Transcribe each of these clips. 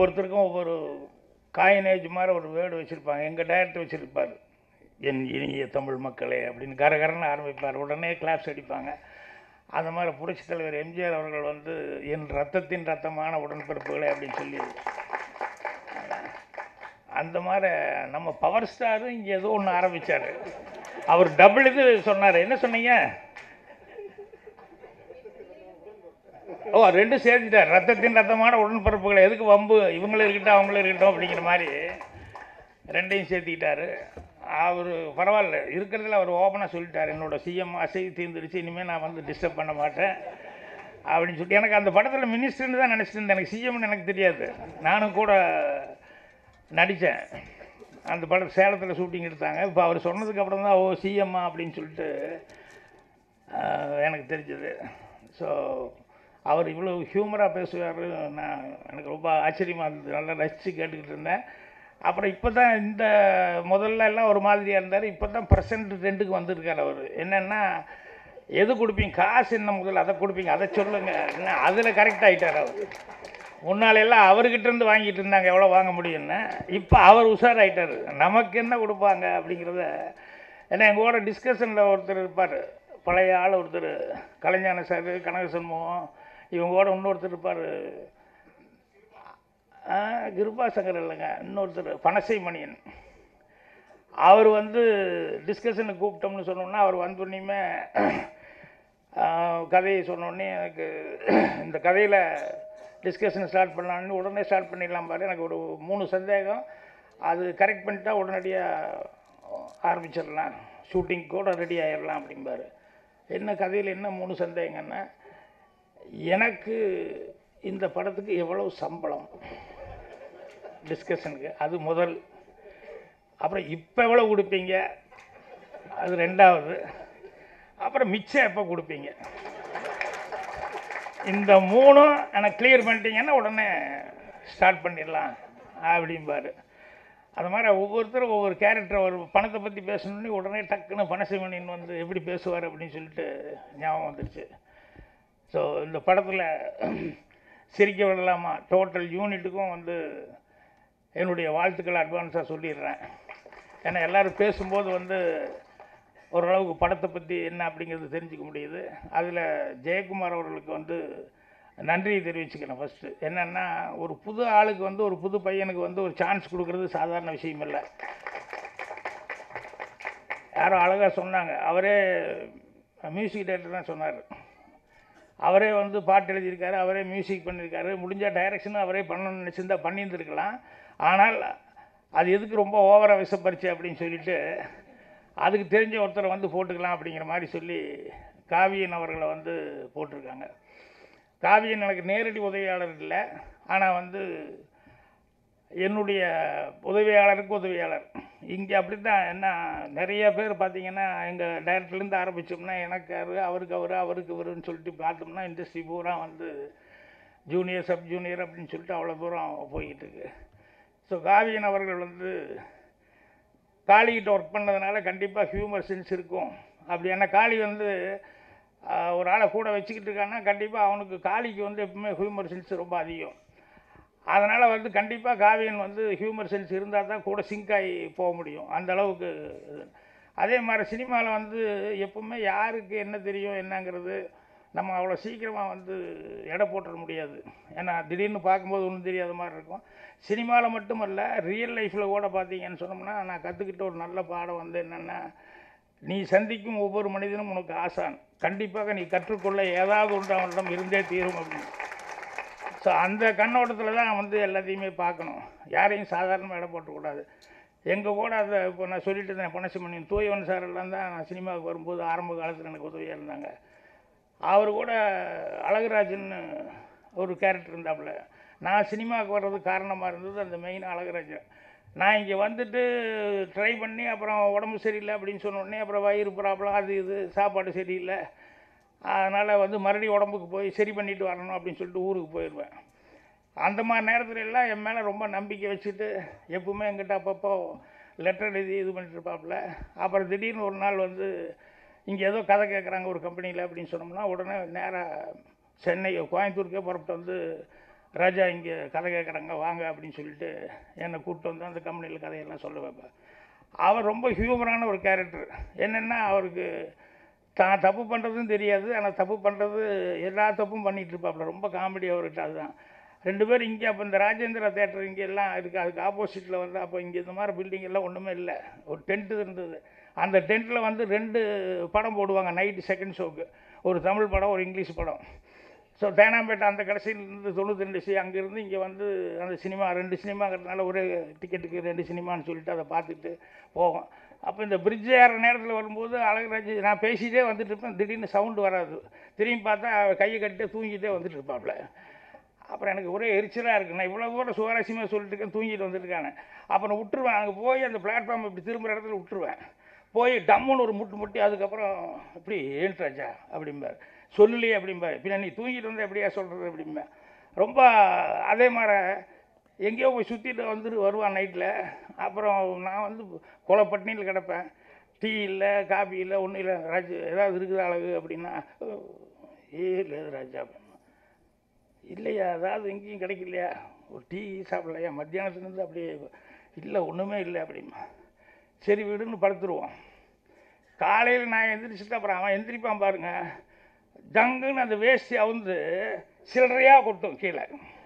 ஒவ்வொருத்தருக்கும் ஒவ்வொரு காயினேஜ் மாதிரி ஒரு வேர்டு வச்சுருப்பாங்க எங்கள் டைரக்டர் வச்சுருப்பார் என் இனிய தமிழ் மக்களே அப்படின்னு கரகரன்னு ஆரம்பிப்பார் உடனே கிளாப்ஸ் அடிப்பாங்க அந்த மாதிரி புரட்சித் தலைவர் எம்ஜிஆர் அவர்கள் வந்து என் ரத்தத்தின் ரத்தமான உடன்பிறப்புகளே அப்படின்னு சொல்லி அந்த மாதிரி நம்ம பவர் ஸ்டாரும் இங்கே ஏதோ ஒன்று ஆரம்பித்தார் அவர் டபுள் இது சொன்னார் என்ன சொன்னீங்க ஓ ரெண்டும் சேர்த்துட்டார் ரத்தத்தின் ரத்தமான உடன்பிறப்புகளை எதுக்கு வம்பு இவங்களும் இருக்கட்டும் அவங்களும் இருக்கட்டும் அப்படிங்கிற மாதிரி ரெண்டையும் சேர்த்துக்கிட்டாரு அவர் பரவாயில்ல இருக்கிறதுல அவர் ஓப்பனாக சொல்லிட்டார் என்னோட சிஎம் அசை தீர்ந்துருச்சு இனிமேல் நான் வந்து டிஸ்டர்ப் பண்ண மாட்டேன் அப்படின்னு சொல்லிட்டு எனக்கு அந்த படத்தில் மினிஸ்டர்னு தான் நினச்சிட்டு இருந்தேன் எனக்கு சிஎம்னு எனக்கு தெரியாது நானும் கூட நடித்தேன் அந்த படம் சேலத்தில் ஷூட்டிங் எடுத்தாங்க இப்போ அவர் சொன்னதுக்கு அப்புறம் தான் ஓ சிஎம்மா அப்படின்னு சொல்லிட்டு ஆஹ், எனக்கு தெரிஞ்சது ஸோ அவர் இவ்வளோ ஹியூமராக பேசுவார் நான் எனக்கு ரொம்ப ஆச்சரியமாக இருந்தது நல்லா ரசித்து கேட்டுக்கிட்டு இருந்தேன் அப்புறம் இப்போ தான் இந்த முதல்ல எல்லாம் ஒரு மாதிரியாக இருந்தார் இப்போ தான் ப்ரெசன்ட் ட்ரெண்டுக்கு வந்திருக்கார் அவர் என்னென்னா எது கொடுப்பீங்க காசு என்ன முதல்ல அதை கொடுப்பீங்க அதை சொல்லுங்க என்ன அதில் கரெக்ட் ஆகிட்டார் அவர் முன்னால எல்லாம் அவர்கிட்ட இருந்து வாங்கிட்டு இருந்தாங்க எவ்வளோ வாங்க முடியும்னு இப்போ அவர் உஷாராயிட்டார் நமக்கு என்ன கொடுப்பாங்க அப்படிங்கிறத ஏன்னா எங்கள் கூட டிஸ்கஷனில் ஒருத்தர் இருப்பார் பழைய ஆள் ஒருத்தர் கலைஞான சார் கனக சண்முகம் இவங்க கூட இன்னொருத்தர் இருப்பார் கிருபா சங்கர் இல்லைங்க இன்னொருத்தர் பனசை மணியன் அவர் வந்து டிஸ்கஷனுக்கு கூப்பிட்டோம்னு சொன்னோம்னா அவர் வந்தோடனேயுமே கதையை சொன்னோடனே எனக்கு இந்த கதையில் டிஸ்கஷன் ஸ்டார்ட் பண்ணலான்னு உடனே ஸ்டார்ட் பண்ணிடலாம் பாரு எனக்கு ஒரு மூணு சந்தேகம் அது கரெக்ட் பண்ணிட்டா உடனடியாக ஆரம்பிச்சிடலாம் ஷூட்டிங் கூட ரெடி ஆயிடலாம் அப்படிம்பாரு என்ன கதையில் என்ன மூணு சந்தேகங்கன்னா எனக்கு இந்த படத்துக்கு எவ்வளவு சம்பளம் டிஸ்கஷனுக்கு அது முதல் அப்புறம் இப்போ எவ்வளோ கொடுப்பீங்க அது ரெண்டாவது அப்புறம் மிச்சம் எப்போ கொடுப்பீங்க இந்த மூணும் எனக்கு கிளியர் பண்ணிட்டீங்கன்னா உடனே ஸ்டார்ட் பண்ணிடலாம் அப்படிம்பாரு அது மாதிரி ஒவ்வொருத்தரும் ஒவ்வொரு கேரக்டர் ஒரு பணத்தை பற்றி பேசணுன்னு உடனே டக்குன்னு பனசிமணின்னு வந்து எப்படி பேசுவார் அப்படின்னு சொல்லிட்டு ஞாபகம் வந்துடுச்சு ஸோ இந்த படத்தில் சிரிக்க விடலாமா டோட்டல் யூனிட்டுக்கும் வந்து என்னுடைய வாழ்த்துக்களை அட்வான்ஸாக சொல்லிடுறேன் ஏன்னா எல்லோரும் பேசும்போது வந்து ஓரளவுக்கு படத்தை பற்றி என்ன அப்படிங்கிறது தெரிஞ்சுக்க முடியுது அதில் ஜெயக்குமார் அவர்களுக்கு வந்து நன்றியை தெரிவிச்சுக்கிறேன் ஃபஸ்ட்டு என்னென்னா ஒரு புது ஆளுக்கு வந்து ஒரு புது பையனுக்கு வந்து ஒரு சான்ஸ் கொடுக்கறது சாதாரண விஷயம் இல்லை யாரோ அழகாக சொன்னாங்க அவரே மியூசிக் டைரக்டர் தான் சொன்னார் அவரே வந்து பாட்டு எழுதியிருக்காரு அவரே மியூசிக் பண்ணியிருக்காரு முடிஞ்ச டைரக்ஷனும் அவரே பண்ணணும்னு நினச்சிருந்தா பண்ணியிருந்துருக்கலாம் ஆனால் அது எதுக்கு ரொம்ப ஓவராக விசப்பரிச்சு அப்படின்னு சொல்லிட்டு அதுக்கு தெரிஞ்ச ஒருத்தரை வந்து போட்டுக்கலாம் அப்படிங்கிற மாதிரி சொல்லி காவியன் அவர்களை வந்து போட்டிருக்காங்க காவியன் எனக்கு நேரடி உதவியாளர் இல்லை ஆனால் வந்து என்னுடைய உதவியாளருக்கு உதவியாளர் இங்கே அப்படி தான் என்ன நிறைய பேர் பார்த்தீங்கன்னா எங்கள் டைரக்டர்லேருந்து ஆரம்பித்தோம்னா எனக்கு அவரு அவருக்கு அவர் அவருக்கு இவருன்னு சொல்லிட்டு பார்த்தோம்னா இண்டஸ்ட்ரி பூரா வந்து ஜூனியர் சப் ஜூனியர் அப்படின்னு சொல்லிட்டு அவ்வளோ தூரம் போய்கிட்டு இருக்கு ஸோ காவியன் அவர்கள் வந்து காளிகிட்ட ஒர்க் பண்ணதுனால கண்டிப்பாக ஹியூமர் சென்ஸ் இருக்கும் அப்படி ஏன்னா காளி வந்து ஆஹ், ஒரு ஆளை கூட வச்சுக்கிட்டு இருக்கான்னா கண்டிப்பாக அவனுக்கு காளிக்கு வந்து எப்பவுமே ஹியூமர் சென்ஸ் ரொம்ப அதிகம் அதனால் வந்து கண்டிப்பாக காவியன் வந்து ஹியூமர் சென்ஸ் இருந்தால் தான் கூட சிங்க் ஆகி போக முடியும் அந்த அளவுக்கு இது. அதே மாதிரி சினிமாவில் வந்து எப்பவுமே யாருக்கு என்ன தெரியும் என்னங்கிறது நம்ம அவ்வளோ சீக்கிரமாக வந்து எடை போட்டுற முடியாது ஏன்னா திடீர்னு பார்க்கும்போது ஒன்றும் தெரியாத மாதிரி இருக்கும் சினிமாவில் மட்டுமல்ல ரியல் லைஃப்பில் கூட பார்த்தீங்கன்னு சொன்னோம்னா நான் கற்றுக்கிட்ட ஒரு நல்ல பாடம் வந்து என்னென்னா நீ சந்திக்கும் ஒவ்வொரு மனிதனும் உனக்கு ஆசான் கண்டிப்பாக நீ கற்றுக்கொள்ள ஏதாவது ஒன்று அவனிடம் இருந்தே தீரும் அப்படின்னு ஸோ அந்த கண்ணோட்டத்தில் தான் வந்து எல்லாத்தையுமே பார்க்கணும் யாரையும் சாதாரணமாக இடம் போட்டக்கூடாது எங்கள் கூட அதை இப்போ நான் சொல்லிட்டு இருந்தேன் பனசிமணியன் தூயவன் சார் எல்லாம் தான் நான் சினிமாவுக்கு வரும்போது ஆரம்ப காலத்தில் எனக்கு உதவியாக இருந்தாங்க அவர் கூட அழகுராஜன் ஒரு கேரக்டர் இருந்தாப்புல நான் சினிமாவுக்கு வர்றதுக்கு காரணமாக இருந்தது அந்த மெயின் அழகுராஜன் நான் இங்கே வந்துட்டு ட்ரை பண்ணி அப்புறம் உடம்பு சரியில்லை அப்படின்னு சொன்ன உடனே அப்புறம் வயிறு ப்ராப்ளம் அது இது சாப்பாடு சரியில்லை அதனால் வந்து மறுபடியும் உடம்புக்கு போய் சரி பண்ணிட்டு வரணும் அப்படின்னு சொல்லிட்டு ஊருக்கு போயிடுவேன் அந்த மாதிரி நேரத்துல எல்லாம் என் மேலே ரொம்ப நம்பிக்கை வச்சுட்டு எப்பவுமே எங்கிட்ட அப்பப்போ லெட்டர் எழுதி இது பண்ணிட்டு இருப்பாப்புல அப்புறம் திடீர்னு ஒரு நாள் வந்து இங்கே ஏதோ கதை கேட்குறாங்க ஒரு கம்பெனியில் அப்படின்னு சொன்னோம்னா உடனே நேராக சென்னை கோயம்புத்தூருக்கே புறப்பட்டு வந்து ராஜா இங்கே கதை கேட்குறாங்க வாங்க அப்படின்னு சொல்லிட்டு என்னை கூப்பிட்டு வந்து அந்த கம்பெனியில் கதையெல்லாம் சொல்ல வைப்பேன் அவர் ரொம்ப ஹியூமரான ஒரு கேரக்டர் என்னென்னா அவருக்கு தான் தப்பு பண்ணுறதும் தெரியாது ஆனால் தப்பு பண்ணுறது எல்லா தப்பும் பண்ணிகிட்டு இருப்பாப்புல ரொம்ப காமெடி அவர்கிட்ட அதுதான் ரெண்டு பேரும் இங்கே அப்போ இந்த ராஜேந்திரா தேட்டர் இங்கே எல்லாம் இருக்குது அதுக்கு ஆப்போசிட்டில் வந்து அப்போ இங்கே இந்த மாதிரி பில்டிங் எல்லாம் ஒன்றுமே இல்லை ஒரு டென்ட்டு இருந்தது அந்த டென்ட்டில் வந்து ரெண்டு படம் போடுவாங்க நைட்டு செகண்ட் ஷோக்கு ஒரு தமிழ் படம் ஒரு இங்கிலீஷ் படம் ஸோ தேனாம்பேட்டை அந்த கடைசியிலேருந்து தொண்ணூற்றி ரெண்டு சி அங்கேருந்து இங்கே வந்து அந்த சினிமா ரெண்டு சினிமாங்கிறதுனால ஒரே டிக்கெட்டுக்கு ரெண்டு சினிமான்னு சொல்லிட்டு அதை பார்த்துட்டு போவோம் அப்போ இந்த பிரிட்ஜ் ஏற நேரத்தில் வரும்போது அழகராஜ் நான் பேசிகிட்டே வந்துட்டு இருப்பேன் திடீர்னு சவுண்டு வராது திரும்பி பார்த்தா அவ கையை கட்டிட்டு தூங்கிட்டே வந்துட்டு இருப்பாப்புல அப்புறம் எனக்கு ஒரே எரிச்சலாக இருக்குது நான் இவ்வளோ தூரம் சுவாரஸ்யமாக சொல்லிட்டு இருக்கேன் தூங்கிட்டு வந்துருக்கானே அப்புறம் விட்டுருவேன் அங்கே போய் அந்த பிளாட்ஃபார்ம் இப்படி திரும்புகிற இடத்துல விட்டுருவேன் போய் டம்முன்னு ஒரு முட்டு முட்டி அதுக்கப்புறம் இப்படி ஏன்ட்ராஜா அப்படிம்பார் சொல்லலையே அப்படிம்பார் பின்ன நீ தூங்கிட்டு வந்து எப்படியா சொல்கிறது அப்படிம்பேன் ரொம்ப அதே மாதிரி எங்கேயோ போய் சுற்றிட்டு வந்துட்டு வருவான் நைட்டில் அப்புறம் நான் வந்து கொலை பட்டினியில் கிடப்பேன் டீ இல்லை காபி இல்லை ஒன்றும் இல்லை ராஜு ஏதாவது இருக்குது அழகு அப்படின்னா ஏ இல்லை ராஜா அப்படின்னா இல்லையா அதாவது எங்கேயும் கிடைக்கலையா ஒரு டீ சாப்பிடலையா மத்தியானத்துலேருந்து அப்படியே இல்லை ஒன்றுமே இல்லை அப்படிமா சரி விடுன்னு படுத்துருவோம் காலையில் நான் எந்திரிச்சிட்டு அப்புறம் அவன் எந்திரிப்பான் பாருங்க ஜங்குன்னு அந்த வேஷ்டி அவுந்து சில்லறையாக கொட்டும் கீழே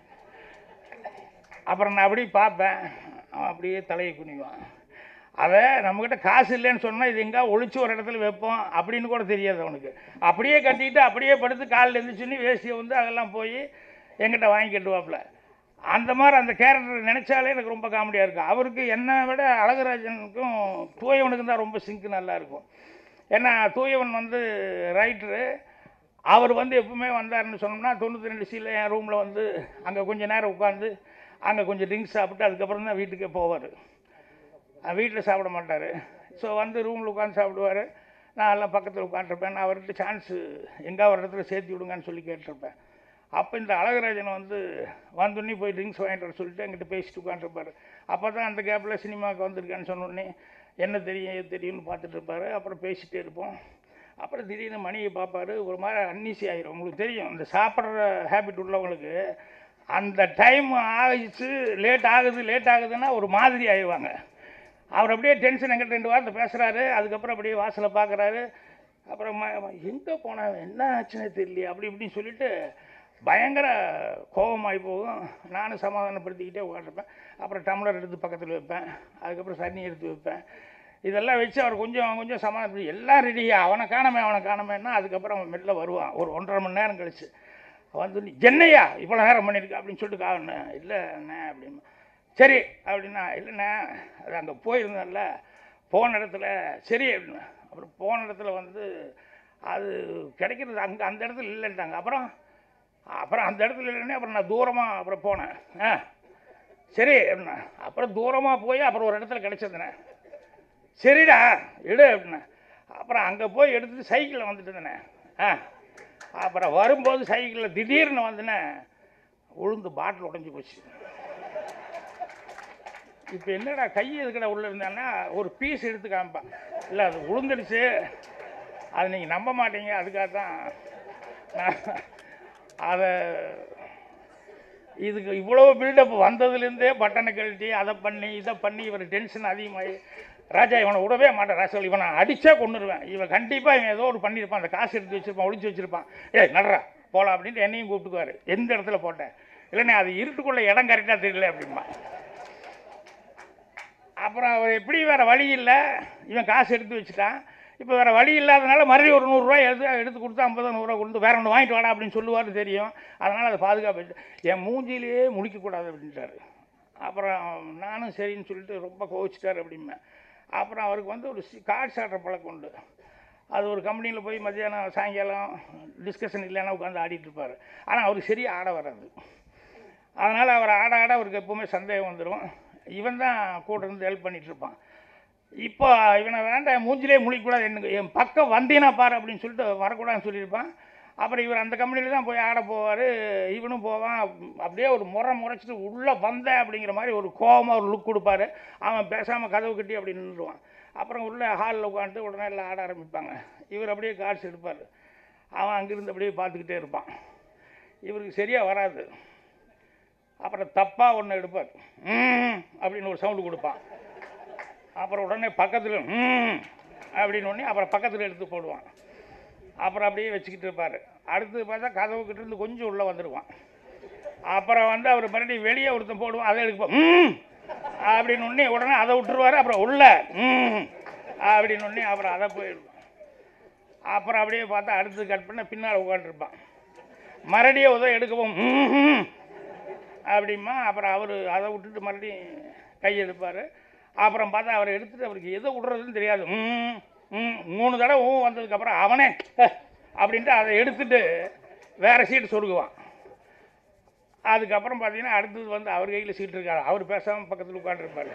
அப்புறம் நான் அப்படியே பார்ப்பேன் அவன் அப்படியே தலையை குனிவான் அதை நம்மக்கிட்ட காசு இல்லைன்னு சொன்னால் இது எங்கே ஒளிச்சு ஒரு இடத்துல வைப்போம் அப்படின்னு கூட தெரியாது அவனுக்கு அப்படியே கட்டிட்டு அப்படியே படுத்து காலில் எழுந்திரிச்சுன்னு வேஷ்டியை வந்து அதெல்லாம் போய் எங்கிட்ட வாங்கி கட்டுவாப்புல அந்த மாதிரி அந்த கேரக்டர் நினச்சாலே எனக்கு ரொம்ப காமெடியாக இருக்கும் அவருக்கு என்னை விட அழகராஜனுக்கும் தூயவனுக்கும் தான் ரொம்ப சிங்க் நல்லா இருக்கும் ஏன்னா தூயவன் வந்து ரைட்டரு அவர் வந்து எப்பவுமே வந்தாருன்னு சொன்னோம்னா தொண்ணூற்றி ரெண்டு சீல என் ரூமில் வந்து அங்கே கொஞ்ச நேரம் உட்காந்து அங்கே கொஞ்சம் ட்ரிங்க்ஸ் சாப்பிட்டு அதுக்கப்புறம் தான் வீட்டுக்கே போவார் வீட்டில் சாப்பிட மாட்டார் ஸோ வந்து ரூமில் உட்காந்து சாப்பிடுவார் நான் எல்லாம் பக்கத்தில் உட்காந்துருப்பேன் நான் அவர்கிட்ட சான்ஸு எங்கே ஒரு இடத்துல சேர்த்து விடுங்கன்னு சொல்லி கேட்டிருப்பேன் அப்போ இந்த அழகராஜன் வந்து வந்தோடனே போய் ட்ரிங்க்ஸ் வாங்கிட்டு வர சொல்லிட்டு என்கிட்ட பேசிட்டு உட்காந்துருப்பார் அப்போ தான் அந்த கேப்பில் சினிமாவுக்கு வந்திருக்கான்னு சொன்னோடனே என்ன தெரியும் எது தெரியும்னு பார்த்துட்டு இருப்பார் அப்புறம் பேசிகிட்டே இருப்போம் அப்புறம் திடீர்னு மணியை பார்ப்பாரு ஒரு மாதிரி அன்னீசி ஆயிரும் உங்களுக்கு தெரியும் இந்த சாப்பிட்ற ஹேபிட் உள்ளவங்களுக்கு அந்த டைம் ஆகிடுச்சு லேட் ஆகுது லேட் ஆகுதுன்னா ஒரு மாதிரி ஆயிடுவாங்க அவர் அப்படியே டென்ஷன் எங்கிட்ட ரெண்டு வாரத்தை பேசுகிறாரு அதுக்கப்புறம் அப்படியே வாசலை பார்க்குறாரு அப்புறம் எங்கே போனான் என்ன ஆச்சுன்னே தெரியலையே அப்படி இப்படின்னு சொல்லிட்டு பயங்கர கோபமாகி போகும் நானும் சமாதானப்படுத்திக்கிட்டே உட்காந்துருப்பேன் அப்புறம் டம்ளர் எடுத்து பக்கத்தில் வைப்பேன் அதுக்கப்புறம் தண்ணி எடுத்து வைப்பேன் இதெல்லாம் வச்சு அவர் கொஞ்சம் கொஞ்சம் சமாதானம் எல்லாம் ரெடியா அவனை காணமே அவனை காணமேன்னா அதுக்கப்புறம் அவன் மெல்ல வருவான் ஒரு ஒன்றரை மணி நேரம் கழிச்சு வந்து நீ என்னையா இவ்வளோ நேரம் பண்ணியிருக்க அப்படின்னு சொல்லிட்டு காவண்ணே இல்லை அண்ணே அப்படின்னு சரி அப்படின்னா இல்லைண்ணே அது அங்கே போயிருந்தேன்ல போன இடத்துல சரி அப்படின்னா அப்புறம் போன இடத்துல வந்து அது கிடைக்கிறது அங்கே அந்த இடத்துல இல்லைன்ட்டாங்க அப்புறம் அப்புறம் அந்த இடத்துல இல்லைன்னே அப்புறம் நான் தூரமாக அப்புறம் போனேன் ஆ சரி அப்படின்னா அப்புறம் தூரமாக போய் அப்புறம் ஒரு இடத்துல கிடச்சிருந்தேனே சரிடா எடு அப்படின்னா அப்புறம் அங்கே போய் எடுத்துட்டு சைக்கிளில் வந்துட்டு இருந்தேனே ஆ அப்புறம் வரும்போது சைக்கிளில் திடீர்னு வந்துனே உளுந்து பாட்டில் உடஞ்சி போச்சு இப்போ என்னடா கை எதுக்கடா உள்ளே இருந்தான்னா ஒரு பீஸ் எடுத்து காமிப்பான் இல்லை அது உளுந்துடுச்சு அது நீங்கள் நம்ப மாட்டீங்க அதுக்காக தான் நான் அதை இதுக்கு இவ்வளோ பில்டப் வந்ததுலேருந்தே பட்டனை கழட்டி அதை பண்ணி இதை பண்ணி இவர் டென்ஷன் அதிகமாகி ராஜா இவனை விடவே மாட்டேன் ராசல் இவனை அடிச்சே கொண்டுருவேன் இவன் கண்டிப்பாக இவன் ஏதோ ஒரு பண்ணியிருப்பான் அந்த காசு எடுத்து வச்சிருப்பான் ஒளிச்சு வச்சிருப்பான் ஏய் நடுறா போகலாம் அப்படின்ட்டு என்னையும் கூப்பிட்டுக்குவார் எந்த இடத்துல போட்டேன் இல்லைண்ணே அது இருட்டுக்குள்ள இடம் கரெக்டாக தெரியல அப்படிம்பா அப்புறம் அவர் எப்படி வேறு வழி இல்லை இவன் காசு எடுத்து வச்சுட்டான் இப்போ வேறு வழி இல்லாதனால மறுபடியும் ஒரு நூறுரூவா எடுத்து எடுத்து கொடுத்து ஐம்பது நூறுரூவா கொடுத்து வேற ஒன்று வாங்கிட்டு வாடா அப்படின்னு சொல்லுவார் தெரியும் அதனால் அதை பாதுகாப்பு என் மூஞ்சிலேயே முழிக்கக்கூடாது அப்படின்ட்டாரு அப்புறம் நானும் சரின்னு சொல்லிட்டு ரொம்ப கோவிச்சிட்டார் அப்படிம்பேன் அப்புறம் அவருக்கு வந்து ஒரு கார்ட்ஸ் ஆடுற பழக்கம் உண்டு அது ஒரு கம்பெனியில் போய் மத்தியானம் சாயங்காலம் டிஸ்கஷன் இல்லைன்னா உட்காந்து ஆடிட்டு இருப்பார் ஆனால் அவருக்கு சரியாக ஆட வராது அதனால் அவர் ஆட ஆட அவருக்கு எப்போவுமே சந்தேகம் வந்துடும் இவன் தான் கூட இருந்து ஹெல்ப் பண்ணிட்டு இருப்பான் இப்போ இவனை வேண்டாம் மூஞ்சிலே முழிக்கக்கூடாது எனக்கு என் பக்கம் வந்தீனா பாரு அப்படின்னு சொல்லிட்டு வரக்கூடாதுன்னு சொல்லியிருப்பான் அப்புறம் இவர் அந்த கம்பெனியில் தான் போய் ஆட போவார் இவனும் போவான் அப்படியே ஒரு முறை முறைச்சிட்டு உள்ளே வந்த அப்படிங்கிற மாதிரி ஒரு கோவமாக ஒரு லுக் கொடுப்பாரு அவன் பேசாமல் கதவு கட்டி அப்படி நின்றுடுவான் அப்புறம் உள்ள ஹாலில் உட்காந்துட்டு உடனே எல்லாம் ஆட ஆரம்பிப்பாங்க இவர் அப்படியே கார்ட்ஸ் எடுப்பார் அவன் அங்கேருந்து அப்படியே பார்த்துக்கிட்டே இருப்பான் இவருக்கு சரியாக வராது அப்புறம் தப்பாக ஒன்று எடுப்பார் ம் அப்படின்னு ஒரு சவுண்டு கொடுப்பான் அப்புறம் உடனே பக்கத்தில் ம் அப்படின்னு ஒன்று அப்புறம் பக்கத்தில் எடுத்து போடுவான் அப்புறம் அப்படியே வச்சுக்கிட்டு இருப்பார் அடுத்து பார்த்தா கதவுக்கிட்ட இருந்து கொஞ்சம் உள்ளே வந்துடுவான் அப்புறம் வந்து அவர் மறுபடியும் வெளியே ஒருத்தன் போடுவான் அதை எடுப்போம் ம் அப்படின்னு ஒன்று உடனே அதை விட்டுருவார் அப்புறம் உள்ள ம் அப்படின்னு ஒன்று அப்புறம் அதை போயிடுவான் அப்புறம் அப்படியே பார்த்தா அடுத்து கட் பண்ண பின்னால் உட்காந்துருப்பான் மறுபடியும் உதவி எடுக்கவும் ம் அப்படிமா அப்புறம் அவர் அதை விட்டுட்டு மறுபடியும் கை எடுப்பார் அப்புறம் பார்த்தா அவரை எடுத்துட்டு அவருக்கு எதை விடுறதுன்னு தெரியாது ம் ம் மூணு தடவை ஊ வந்ததுக்கப்புறம் அவனே "ஹ" அப்படின்ட்டு அதை எடுத்துட்டு வேறு சீட்டு சொருகுவான் அதுக்கப்புறம் பார்த்தீங்கன்னா அடுத்தது வந்து அவர் கையில் சீட்டு இருக்காரு அவர் பேசாமல் பக்கத்தில் உட்காந்துருப்பார்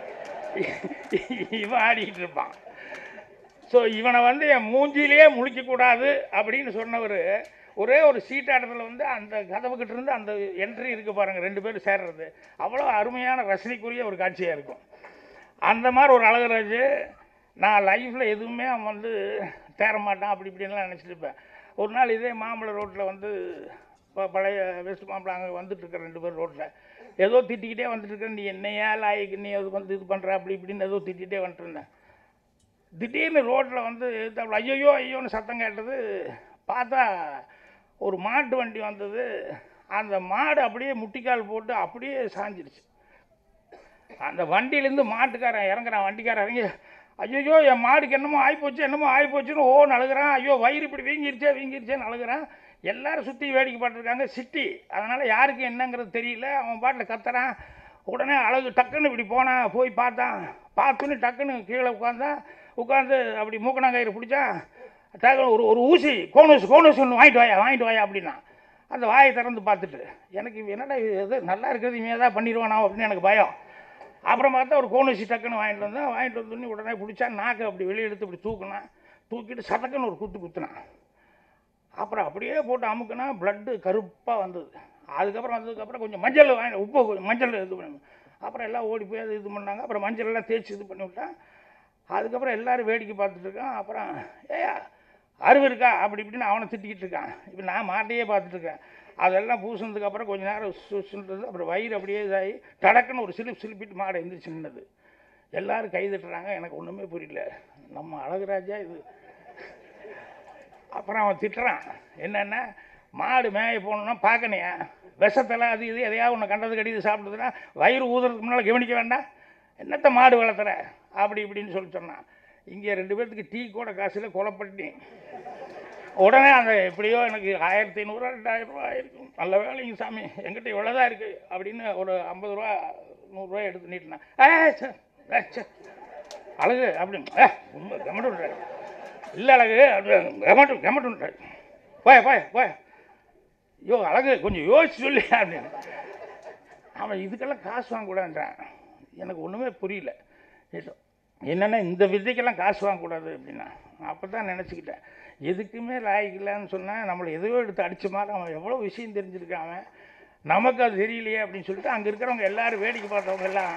இவன் ஆடிக்கிட்டு இருப்பான் ஸோ இவனை வந்து என் மூஞ்சியிலேயே முழிக்கக்கூடாது அப்படின்னு சொன்னவர் ஒரே ஒரு சீட்டாட்டத்தில் வந்து அந்த கதவுக்கிட்ட இருந்து அந்த என்ட்ரி இருக்கு பாருங்கள் ரெண்டு பேரும் சேர்றது அவ்வளோ அருமையான ரசனைக்குரிய ஒரு காட்சியாக இருக்கும் அந்த மாதிரி ஒரு அழகராஜ் நான் லைஃப்பில் எதுவுமே அவன் வந்து தேர மாட்டான் அப்படி இப்படின்லாம் நினச்சிட்டு இருப்பேன் ஒரு நாள் இதே மாம்பழம் ரோட்டில் வந்து ப- பழைய வெஸ்ட் மாம்பழம் அங்கே வந்துட்டு இருக்க ரெண்டு பேர் ரோட்டில் ஏதோ திட்டிக்கிட்டே வந்துட்டு இருக்க நீ என்னையா லாய்க்கு நீ அது வந்து இது பண்ணுற அப்படி இப்படின்னு ஏதோ திட்டிகிட்டே வந்துட்டு இருந்தேன் திடீர்னு ரோட்டில் வந்து எதிர்த்தாப்புல ஐயோ ஐயோன்னு சத்தம் கேட்டது பார்த்தா ஒரு மாட்டு வண்டி வந்தது அந்த மாடு அப்படியே முட்டிக்கால் போட்டு அப்படியே சாஞ்சிருச்சு அந்த வண்டியிலேருந்து மாட்டுக்காரன் இறங்குறான் வண்டிக்காரன் இறங்கி ஐயோ என் மாடுக்கு என்னமோ ஆகிப்போச்சு என்னமோ ஆகிப்போச்சுன்னு ஓ அழுகுறான் ஐயோ வயிறு இப்படி வீங்கிருச்சே வீங்கிருச்சேன்னு அழுகுறான் எல்லாரும் சுற்றி வேடிக்கை பார்த்துருக்காங்க சிட்டி அதனால் யாருக்கு என்னங்கிறது தெரியல அவன் பாட்டில் கத்துறான் உடனே அழகு டக்குன்னு இப்படி போனான் போய் பார்த்தான் பார்த்துன்னு டக்குன்னு கீழே உட்காந்தான் உட்காந்து அப்படி மூக்கணாங்கயிறு பிடிச்சான் டக்குன்னு ஒரு ஒரு ஊசி கோனூசி கோனூசி ஒன்று வாங்கிட்டு வாயா வாங்கிட்டு வாயா அப்படின்னா அந்த வாயை திறந்து பார்த்துட்டு எனக்கு இவன் என்னடா இது எது நல்லா இருக்கிறது இவன் ஏதாவது பண்ணிடுவானா அப்படின்னு எனக்கு பயம் அப்புறம் பார்த்தா ஒரு கோனூசி டக்குன்னு வாங்கிட்டு வந்தான் வாங்கிட்டு வந்து உடனே பிடிச்சா நாக்கு அப்படி வெளியே எடுத்து இப்படி தூக்குனான் தூக்கிட்டு சதக்குன்னு ஒரு குத்து குத்துனான் அப்புறம் அப்படியே போட்டு அமுக்குனா பிளட்டு கருப்பாக வந்தது அதுக்கப்புறம் வந்ததுக்கப்புறம் கொஞ்சம் மஞ்சள் வாங்கி உப்பு கொஞ்சம் மஞ்சள் இது பண்ணி அப்புறம் எல்லாம் ஓடி போய் அது இது பண்ணாங்க அப்புறம் மஞ்சள் எல்லாம் தேய்ச்சி இது பண்ணி விட்டான் அதுக்கப்புறம் எல்லாரும் வேடிக்கை பார்த்துட்டு இருக்கான் அப்புறம் ஏயா அறிவு இருக்கா அப்படி இப்படின்னு அவனை திட்டிக்கிட்டு இருக்கான் இப்போ நான் மாட்டையே பார்த்துட்டு இருக்கேன் அதெல்லாம் பூசினதுக்கு அப்புறம் கொஞ்ச நேரம் சுசுன்றது அப்புறம் வயிறு அப்படியே இதாகி டடக்குன்னு ஒரு சிலிப் சிலிப்பிட்டு மாடை எந்திரிச்சு நின்னது எல்லாரும் கை தட்டுறாங்க எனக்கு ஒன்றுமே புரியல நம்ம அழகுராஜா இது அப்புறம் அவன் திட்டுறான் என்னென்னா மாடு மேய போகணுன்னா பார்க்கணையா விஷத்தெல்லாம் அது இது எதையாவது ஒன்று கண்டது கடிது சாப்பிடுதுன்னா வயிறு ஊதுறதுக்கு முன்னால் கவனிக்க வேண்டாம் என்னத்த மாடு வளர்த்துற அப்படி இப்படின்னு சொல்லி சொன்னான் இங்கே ரெண்டு பேர்த்துக்கு டீ கூட காசில் கொலைப்பட்டி உடனே அந்த எப்படியோ எனக்கு ஆயிரத்தி ஐநூறுரூவா ரெண்டாயிரம் ரூபா இருக்கும் நல்ல வேலைங்க சாமி என்கிட்ட இவ்வளோ தான் இருக்குது அப்படின்னு ஒரு ஐம்பது ரூபா நூறுரூவா எடுத்து நீட்டினேன் ஏ சே ஏ, சே அழகு அப்படின்னு ஏ ரொம்ப கமெண்ட் விட்றாரு இல்லை அழகு கமெண்ட் கமெண்ட் விட்றாரு போய போய போய ஐயோ அழகு கொஞ்சம் யோசிச்சு சொல்லி அப்படின்னு அவன் இதுக்கெல்லாம் காசு வாங்கக்கூடாதுன்றான் எனக்கு ஒன்றுமே புரியல இது என்னென்னா இந்த வித்தைக்கெல்லாம் காசு வாங்கக்கூடாது அப்படின்னா அப்போ தான் நினச்சிக்கிட்டேன் எதுக்குமே லாய்க்கலன்னு சொன்னால் நம்மளை எதையோ எடுத்து அடிச்ச மாதிரி அவன் எவ்வளோ விஷயம் தெரிஞ்சிருக்கான் அவன் நமக்கு அது தெரியலையே அப்படின்னு சொல்லிட்டு அங்கே இருக்கிறவங்க எல்லாரும் வேடிக்கை பார்த்தவங்க எல்லாம்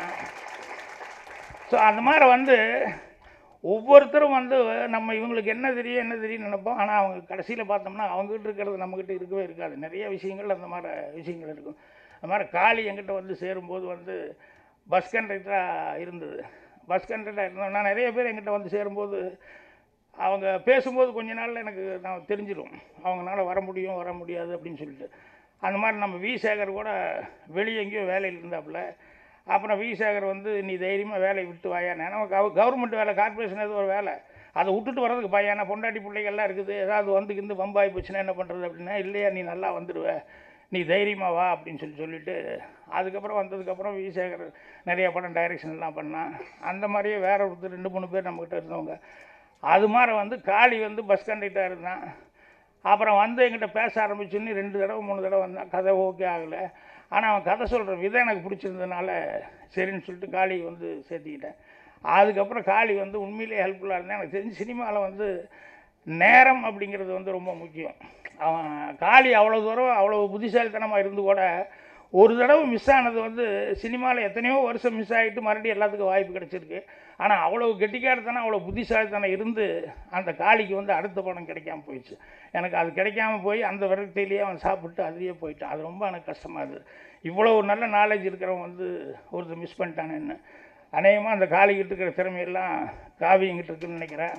ஸோ அந்த மாதிரி வந்து ஒவ்வொருத்தரும் வந்து நம்ம இவங்களுக்கு என்ன தெரியும் என்ன தெரியும் நினைப்போம் ஆனால் அவங்க கடைசியில் பார்த்தோம்னா அவங்ககிட்ட இருக்கிறது நம்மக்கிட்ட இருக்கவே இருக்காது நிறைய விஷயங்கள் அந்த மாதிரி விஷயங்கள் இருக்கும் அந்த மாதிரி காளி என்கிட்ட வந்து சேரும்போது வந்து பஸ் கண்டக்டராக இருந்தது பஸ் கண்டக்டராக இருந்தோம்னா நிறைய பேர் என்கிட்ட வந்து சேரும்போது அவங்க பேசும்போது கொஞ்ச நாளில் எனக்கு நான் தெரிஞ்சிடும் அவங்களால வர முடியும் வர முடியாது அப்படின்னு சொல்லிட்டு அந்த மாதிரி நம்ம வி சேகர் கூட வெளியே எங்கேயோ வேலையில் இருந்தாப்புல அப்புறம் வி சேகர் வந்து நீ தைரியமாக வேலையை விட்டு வாயானே நமக்கு கவ கவர்மெண்ட் வேலை கார்ப்பரேஷன் ஏதோ ஒரு வேலை அதை விட்டுட்டு வர்றதுக்கு பையனா பொண்டாட்டி பிள்ளைகள்லாம் இருக்குது ஏதாவது வந்து இருந்து பம்பாய் போச்சுன்னா என்ன பண்ணுறது அப்படின்னா இல்லையா நீ நல்லா வந்துடுவ நீ தைரியமாக வா அப்படின்னு சொல்லி சொல்லிட்டு அதுக்கப்புறம் வந்ததுக்கப்புறம் வி சேகர் நிறைய படம் டைரக்ஷன்லாம் பண்ணான் அந்த மாதிரியே வேற ஒருத்தர் ரெண்டு மூணு பேர் நம்மக்கிட்ட இருந்தவங்க அது மாதிரி வந்து காளி வந்து பஸ் கண்டக்டர் இருந்தான் அப்புறம் வந்து என்கிட்ட பேச ஆரம்பிச்சுன்னு ரெண்டு தடவை மூணு தடவை வந்தான் கதை ஓகே ஆகலை ஆனால் அவன் கதை சொல்கிற விதம் எனக்கு பிடிச்சிருந்ததுனால சரின்னு சொல்லிட்டு காளி வந்து சேர்த்திக்கிட்டேன் அதுக்கப்புறம் காளி வந்து உண்மையிலேயே ஹெல்ப்ஃபுல்லாக இருந்தேன் எனக்கு தெரிஞ்சு சினிமாவில் வந்து நேரம் அப்படிங்கிறது வந்து ரொம்ப முக்கியம் அவன் காளி அவ்வளோ தூரம் அவ்வளோ புத்திசாலித்தனமாக இருந்து கூட ஒரு தடவை மிஸ் ஆனது வந்து சினிமாவில் எத்தனையோ வருஷம் மிஸ் ஆகிட்டு மறுபடியும் எல்லாத்துக்கும் வாய்ப்பு கிடச்சிருக்கு ஆனால் அவ்வளோ கெட்டிக்காரத்தனம் அவ்வளோ புத்திசாலித்தனம் இருந்து அந்த காளிக்கு வந்து அடுத்த படம் கிடைக்காம போயிடுச்சு எனக்கு அது கிடைக்காம போய் அந்த விரக்தியிலேயே அவன் சாப்பிட்டு அதுலேயே போயிட்டான் அது ரொம்ப எனக்கு கஷ்டமாக இருந்தது இவ்வளோ நல்ல நாலேஜ் இருக்கிறவங்க வந்து ஒருத்தர் மிஸ் பண்ணிட்டானே என்ன அநேகமாக அந்த காளிக்கிட்டு இருக்கிற திறமையெல்லாம் காவியங்கிட்டு இருக்குன்னு நினைக்கிறேன்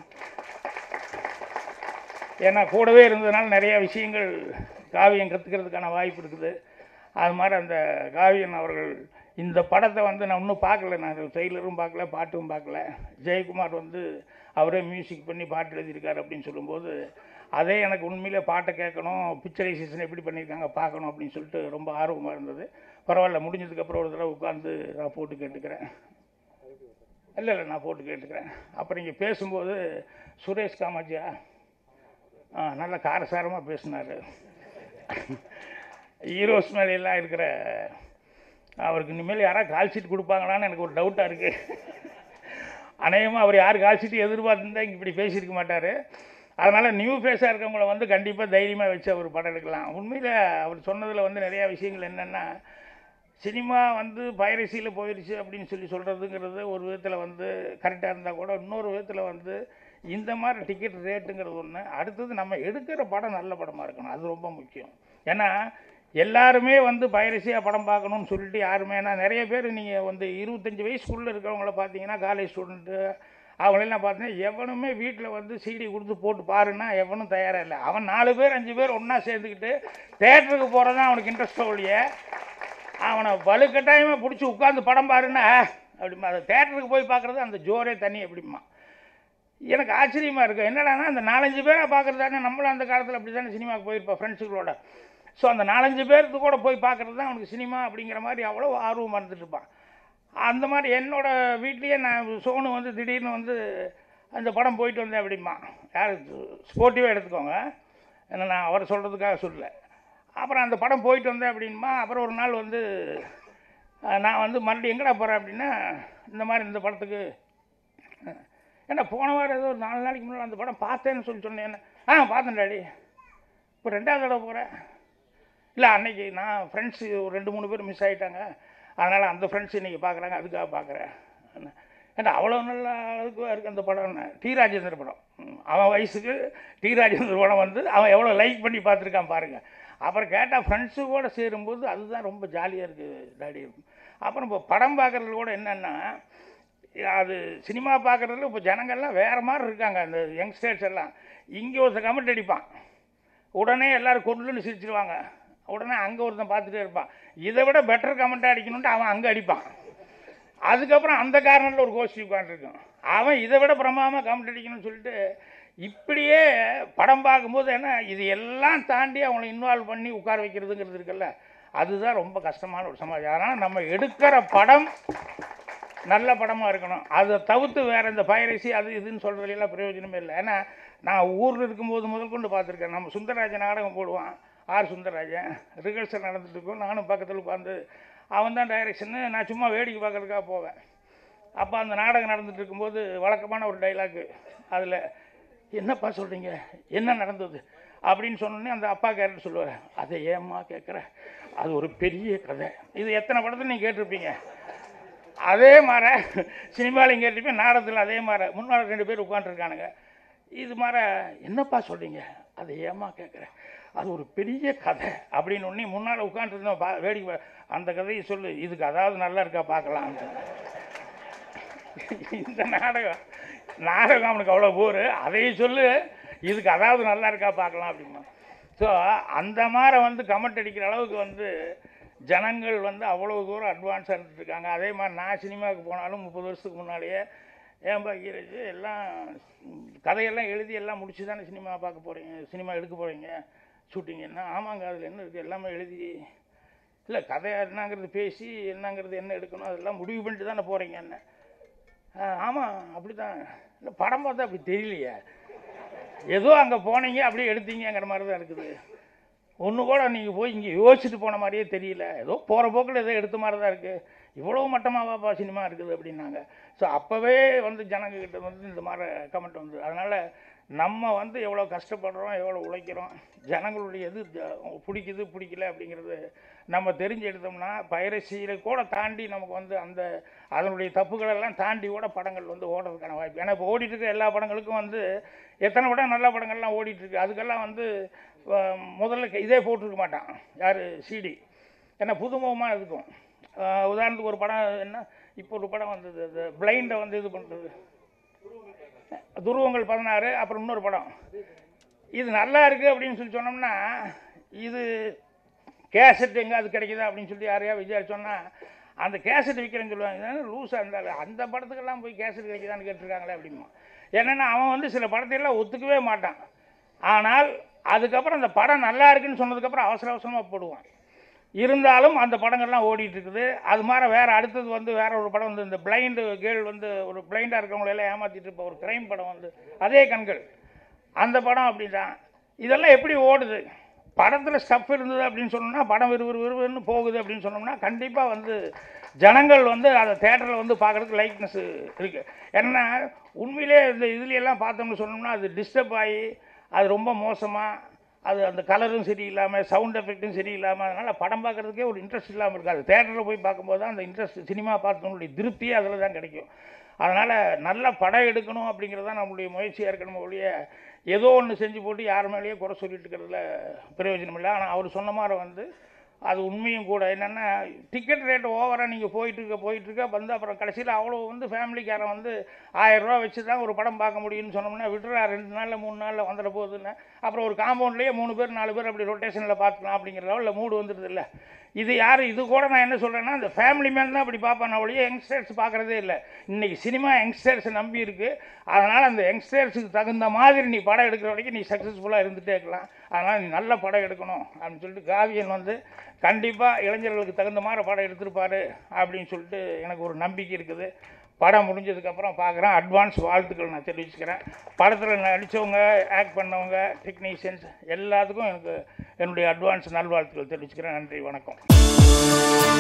ஏன்னா கூடவே இருந்ததுனால நிறையா விஷயங்கள் காவியம் கற்றுக்கிறதுக்கான வாய்ப்பு இருக்குது அது மாதிரி அந்த காவியன் அவர்கள் இந்த படத்தை வந்து நான் இன்னும் பார்க்கல நான் ட்ரெய்லரும் பார்க்கல பாட்டும் பார்க்கல ஜெயக்குமார் வந்து அவரே மியூசிக் பண்ணி பாட்டு எழுதியிருக்காரு அப்படின்னு சொல்லும்போது அதே எனக்கு உண்மையிலே பாட்டை கேட்கணும் பிக்சரைசேஷன் எப்படி பண்ணியிருக்காங்க பார்க்கணும் அப்படின்னு சொல்லிட்டு ரொம்ப ஆர்வமாக இருந்தது பரவாயில்ல முடிஞ்சதுக்கப்புறம் ஒரு தடவை உட்காந்து நான் போட்டு கேட்டுக்கிறேன் இல்லை இல்லை நான் போட்டு கேட்டுக்கிறேன் அப்புறம் இங்கே பேசும்போது சுரேஷ் காமாஜியா ஆ நல்லா காரசாரமாக பேசினார் ஹீரோஸ் மேலையெல்லாம் இருக்கிற அவருக்கு இனிமேல் யாராவது கால் ஷீட் கொடுப்பாங்களான்னு எனக்கு ஒரு டவுட்டாக இருக்குது அநேகமாக அவர் யார் கால் ஷீட் எதிர்பார்த்துருந்தா இங்கே இப்படி பேசியிருக்க மாட்டார் அதனால் நியூ ஃபேஸாக இருக்கவங்கள வந்து கண்டிப்பாக தைரியமாக வச்சு அவர் படம் எடுக்கலாம் உண்மையில் அவர் சொன்னதில் வந்து நிறையா விஷயங்கள் என்னென்னா சினிமா வந்து பைரசியில் போயிடுச்சு அப்படின்னு சொல்லி சொல்கிறதுங்கிறது ஒரு விதத்தில் வந்து கரெக்டாக இருந்தால் கூட இன்னொரு விதத்தில் வந்து இந்த மாதிரி டிக்கெட் ரேட்டுங்கிறது ஒன்று அடுத்தது நம்ம எடுக்கிற படம் நல்ல படமாக இருக்கணும் அது ரொம்ப முக்கியம் ஏன்னா எல்லாருமே வந்து பைரசியாக படம் பார்க்கணும்னு சொல்லிட்டு யாருமே ஏன்னா நிறைய பேர் நீங்கள் வந்து இருபத்தஞ்சி வயசுக்குள்ளே இருக்கவங்கள பார்த்தீங்கன்னா காலேஜ் ஸ்டூடெண்ட்டு அவங்களெல்லாம் பார்த்தீங்கன்னா எவனுமே வீட்டில் வந்து சிடி கொடுத்து போட்டு பாருன்னா எவனும் தயாராக இல்லை அவன் நாலு பேர் அஞ்சு பேர் ஒன்றா சேர்ந்துக்கிட்டு தேட்டருக்கு போகிறது தான் அவனுக்கு இன்ட்ரெஸ்ட் ஒழிய அவனை வலுக்கட்டாயமாக பிடிச்சி உட்காந்து படம் பாருன்னா அப்படிமா அது தேட்டருக்கு போய் பார்க்குறது அந்த ஜோரே தனி அப்படிமா எனக்கு ஆச்சரியமாக இருக்கும் என்னடான்னா அந்த நாலஞ்சு பேரை பார்க்குறது தானே நம்மளும் அந்த காலத்தில் அப்படி தானே சினிமாவுக்கு போயிருப்போம் ஃப்ரெண்ட்ஸுகளோட ஸோ அந்த நாலஞ்சு பேருக்கு கூட போய் பார்க்குறது தான் அவனுக்கு சினிமா அப்படிங்கிற மாதிரி அவ்வளோ ஆர்வமாக இருந்துட்டு இருப்பான் அந்த மாதிரி என்னோட வீட்லேயே நான் சோனு வந்து திடீர்னு வந்து அந்த படம் போயிட்டு வந்தேன் அப்படிமா யார் ஸ்போர்ட்டிவாக எடுத்துக்கோங்க ஏன்னா நான் அவர் சொல்கிறதுக்காக சொல்லல அப்புறம் அந்த படம் போயிட்டு வந்தேன் அப்படின்மா அப்புறம் ஒரு நாள் வந்து அஹ், நான் வந்து மறுபடியும் எங்கடா போகிறேன் அப்படின்னா இந்த மாதிரி இந்த படத்துக்கு ஏன்னா போன வாரம் ஏதோ ஒரு நாலு நாளைக்கு முன்னாடி அந்த படம் பார்த்தேன்னு சொல்லி சொன்னேன் என்ன ஆ பார்த்தேன் டாடி இப்போ ரெண்டாவது தடவை போகிறேன் இல்லை அன்னைக்கு நான் ஃப்ரெண்ட்ஸு ஒரு ரெண்டு மூணு பேர் மிஸ் ஆகிட்டாங்க அதனால் அந்த ஃப்ரெண்ட்ஸ் இன்றைக்கி பார்க்குறாங்க அதுக்காக பார்க்குறேன் ஏன்னா அவ்வளோ நல்ல அளவுக்கு இருக்குது அந்த படம் டி ராஜேந்திர படம் ம், அவன் வயசுக்கு டி ராஜேந்திர படம் வந்து அவன் எவ்வளோ லைக் பண்ணி பார்த்துருக்கான் பாருங்கள் அப்புறம் கேட்டால் ஃப்ரெண்ட்ஸு கூட சேரும்போது அதுதான் ரொம்ப ஜாலியாக இருக்குது டாடி அப்புறம் இப்போ படம் பார்க்குறது கூட என்னென்னா அது சினிமா பார்க்குறதுல இப்போ ஜனங்கள்லாம் வேறு மாதிரி இருக்காங்க அந்த யங்ஸ்டர்ஸ் எல்லாம் இங்கே ஒருத்தன் கமெண்ட் அடிப்பான் உடனே எல்லாரும் கொண்டுன்னு சிரிச்சிருவாங்க உடனே அங்கே ஒருத்தன் பார்த்துட்டே இருப்பான் இதை விட பெட்டர் கமெண்ட்டாக அடிக்கணுன்ட்டு அவன் அங்கே அடிப்பான் அதுக்கப்புறம் அந்த காரணத்தில் ஒரு கோஷ்டி உட்காந்துருக்கும் அவன் இதை விட பிரமாதமாக கமெண்ட் அடிக்கணும்னு சொல்லிட்டு இப்படியே படம் பார்க்கும்போது என்ன இது எல்லாம் தாண்டி அவனை இன்வால்வ் பண்ணி உட்கார வைக்கிறதுங்கிறது இருக்குல்ல அதுதான் ரொம்ப கஷ்டமான ஒரு சமாஜம் அதனால் நம்ம எடுக்கிற படம் நல்ல படமாக இருக்கணும் அதை தவிர்த்து வேறு இந்த பைரசி அது இதுன்னு சொல்கிறதுலாம் பிரயோஜனமே இல்லை ஏன்னா நான் ஊரில் இருக்கும்போது முதல் கொண்டு பார்த்துருக்கேன் நம்ம சுந்தரராஜன் நாடகம் போடுவான் ஆர் சுந்தரராஜன் ரிஹர்சல் நடந்துட்டு இருக்கும் நானும் பக்கத்தில் உட்காந்து அவன் தான் டைரக்ஷன்னு நான் சும்மா வேடிக்கை பார்க்கறதுக்காக போவேன் அப்போ அந்த நாடகம் நடந்துட்டு இருக்கும்போது வழக்கமான ஒரு டைலாக்கு அதில் என்னப்பா சொல்கிறீங்க என்ன நடந்தது அப்படின்னு சொன்னோடனே அந்த அப்பா கேரக்டர் சொல்லுவார் அதை ஏம்மா கேட்குற அது ஒரு பெரிய கதை இது எத்தனை படத்தில் நீங்கள் கேட்டிருப்பீங்க அதே மாதிரி சினிமாலையும் கேட்டிருப்பேன் நாடகத்தில் அதே மாதிரி முன்னாடி ரெண்டு பேர் உட்காந்துருக்கானுங்க இது மாதிரி என்னப்பா சொல்கிறீங்க அதை ஏம்மா கேட்குறேன் அது ஒரு பெரிய கதை அப்படின்னு ஒன்று முன்னால் உட்காந்துருந்தோம் பா வேடிக்கை பா- அந்த கதையை சொல்லு இதுக்கு அதாவது நல்லா இருக்கா பார்க்கலாம் இந்த நாடகம் நாடகம் அவனுக்கு அவ்வளோ போர் அதையும் சொல்லு இதுக்கு அதாவது நல்லா இருக்கா பார்க்கலாம் அப்படிமா ஸோ அந்த மாதிரி வந்து கமெண்ட் அடிக்கிற அளவுக்கு வந்து ஜனங்கள் வந்து அவ்வளோ தூரம் அட்வான்ஸாக இருந்துட்டு இருக்காங்க அதே மாதிரி நான் சினிமாவுக்கு போனாலும் முப்பது வருஷத்துக்கு முன்னாடியே ஏன் பாக்கியராஜ் எல்லாம் ம், கதையெல்லாம் எழுதி எல்லாம் முடிச்சு தானே சினிமா பார்க்க போகிறீங்க சினிமா எடுக்க போகிறீங்க ஷூட்டிங் என்ன ஆமாங்க அதில் என்ன இருக்குது எல்லாமே எழுதி இல்லை கதை என்னங்கிறது பேசி என்னங்கிறது என்ன எடுக்கணும் அதெல்லாம் முடிவு பண்ணிட்டு தானே போகிறீங்க என்ன ஆமாம் அப்படி தான் இல்லை படம் பார்த்தா அப்படி தெரியலையே ஏதோ அங்கே போனீங்க அப்படியே எடுத்தீங்கங்கிற மாதிரி தான் இருக்குது ஒன்று கூட நீங்கள் போய் இங்கே யோசிச்சுட்டு போன மாதிரியே தெரியல ஏதோ போகிற போக்கில் ஏதோ எடுத்த மாதிரி தான் இருக்குது இவ்வளோ மட்டமாவாப்பா சினிமா இருக்குது அப்படின்னாங்க ஸோ அப்போவே வந்து ஜனங்கக்கிட்ட வந்து இந்த மாதிரி கமெண்ட் வந்து அதனால் நம்ம வந்து எவ்வளோ கஷ்டப்படுறோம் எவ்வளோ உழைக்கிறோம் ஜனங்களுடைய எது ஜ- பிடிக்குது பிடிக்கல அப்படிங்கிறது நம்ம தெரிஞ்சு எடுத்தோம்னா பைரசியில் கூட தாண்டி நமக்கு வந்து அந்த அதனுடைய தப்புகளெல்லாம் தாண்டி கூட படங்கள் வந்து ஓடுறதுக்கான வாய்ப்பு ஏன்னா இப்போ ஓடிட்டு இருக்க எல்லா படங்களுக்கும் வந்து எத்தனை படம் நல்ல படங்கள்லாம் ஓடிட்டு இருக்கு அதுக்கெல்லாம் வந்து அஹ், முதல்ல இதே போட்டிருக்க மாட்டான் யார் சிடி ஏன்னா புதுமுகமாக இருக்கும் ஆஹ் உதாரணத்துக்கு ஒரு படம் என்ன இப்போ ஒரு படம் வந்தது அது பிளைண்டை வந்து இது பண்ணுறது துருவங்கள் பதினாறு அப்புறம் இன்னொரு படம் இது நல்லா இருக்குது அப்படின்னு சொல்லி சொன்னோம்னா இது கேசட் எங்கே அது கிடைக்குதா அப்படின்னு சொல்லி யாரையா விசாரிச்சோன்னா அந்த கேசட் விற்கிறேன்னு சொல்லுவாங்க லூஸாக இருந்தாலும் அந்த படத்துக்கெல்லாம் போய் கேசட் கிடைக்குதான்னு கேட்டிருக்காங்களே அப்படிமா என்னென்னா அவன் வந்து சில படத்தையெல்லாம் ஒத்துக்கவே மாட்டான் ஆனால் அதுக்கப்புறம் அந்த படம் நல்லா இருக்குன்னு சொன்னதுக்கப்புறம் அவசர அவசரமாக போடுவான் இருந்தாலும் அந்த படங்கள்லாம் ஓடிட்டு இருக்குது அது மாதிரி வேறு அடுத்தது வந்து வேற ஒரு படம் வந்து இந்த பிளைண்டு கேர்ள் வந்து ஒரு பிளைண்டாக இருக்கிறவங்களெல்லாம் ஏமாற்றிட்டு இருப்ப ஒரு கிரைம் படம் வந்து அதே கண்கள் அந்த படம் அப்படி தான் இதெல்லாம் எப்படி ஓடுது படத்தில் ஸ்டஃப் இருந்தது அப்படின்னு சொன்னோம்னா படம் விறுவிறு விறுவிறுன்னு போகுது அப்படின்னு சொன்னோம்னா கண்டிப்பாக வந்து ஜனங்கள் வந்து அதை தேட்டரில் வந்து பார்க்குறதுக்கு லைக்னஸ் இருக்குது ஏன்னா உண்மையிலே இந்த இதுலையெல்லாம் பார்த்தோம்னு சொன்னோம்னா அது டிஸ்டர்ப் ஆகி அது ரொம்ப மோசமாக அது அந்த கலரும் சரியில்லாமல் சவுண்ட் எஃபெக்ட்டும் சரியில்லாமல் அதனால் படம் பார்க்குறதுக்கே ஒரு இன்ட்ரெஸ்ட் இல்லாமல் இருக்காது தேட்டரில் போய் பார்க்கும்போது தான் அந்த இன்ட்ரெஸ்ட் சினிமா பார்த்தவங்களுடைய திருப்தியே அதில் தான் கிடைக்கும் அதனால் நல்ல படம் எடுக்கணும் அப்படிங்கிறது தான் நம்மளுடைய முயற்சியாக இருக்கணும் ஒழிய ஏதோ ஒன்று செஞ்சு போட்டு யார் மேலேயே குறை சொல்லிட்டு இருக்கிறதுல பிரயோஜனம் இல்லை ஆனால் அவர் சொன்ன மாதிரி வந்து அது உண்மையும் கூட என்னென்னா டிக்கெட் ரேட் ஓவராக நீங்கள் போயிட்டு இருக்க போயிட்டு இருக்க வந்து அப்புறம் கடைசியில் அவ்வளோ வந்து ஃபேமிலிக்காரன் வந்து ஆயிரம் ரூபா வச்சு தான் ஒரு படம் பார்க்க முடியும்னு சொன்னோம்னா விட்டுறா ரெண்டு நாளில் மூணு நாளில் வந்துட போகுதுன்னு அப்புறம் ஒரு காம்பவுண்ட்லேயே மூணு பேர் நாலு பேர் அப்படி ரொட்டேஷனில் பார்த்துக்கலாம் அப்படிங்கிற லெவலில் மூடு வந்துடுது இல்லை இது யார் இது கூட நான் என்ன சொல்கிறேன்னா இந்த ஃபேமிலி மேன் தான் அப்படி பார்ப்பேன் ஒழிய யங்ஸ்டர்ஸ் பார்க்குறதே இல்லை இன்றைக்கி சினிமா யங்ஸ்டர்ஸ் நம்பி இருக்குது அதனால் அந்த யங்ஸ்டர்ஸுக்கு தகுந்த மாதிரி நீ படம் எடுக்கிற வரைக்கும் நீ சக்ஸஸ்ஃபுல்லாக இருந்துகிட்டே இருக்கலாம் அதனால் நீ நல்ல படம் எடுக்கணும் அப்படின்னு சொல்லிட்டு காவியன் வந்து கண்டிப்பாக இளைஞர்களுக்கு தகுந்த மாதிரி படம் எடுத்திருப்பாரு அப்படின்னு சொல்லிட்டு எனக்கு ஒரு நம்பிக்கை இருக்குது படம் முடிஞ்சதுக்கப்புறம் பார்க்குறேன் அட்வான்ஸ் வாழ்த்துக்கள் நான் தெரிவிச்சுக்கிறேன் படத்தில் நடித்தவங்க ஆக்ட் பண்ணவங்க டெக்னீஷியன்ஸ் எல்லாத்துக்கும் எனக்கு என்னுடைய அட்வான்ஸ் நல்வாழ்த்துக்கள் தெரிவிச்சுக்கிறேன் நன்றி வணக்கம்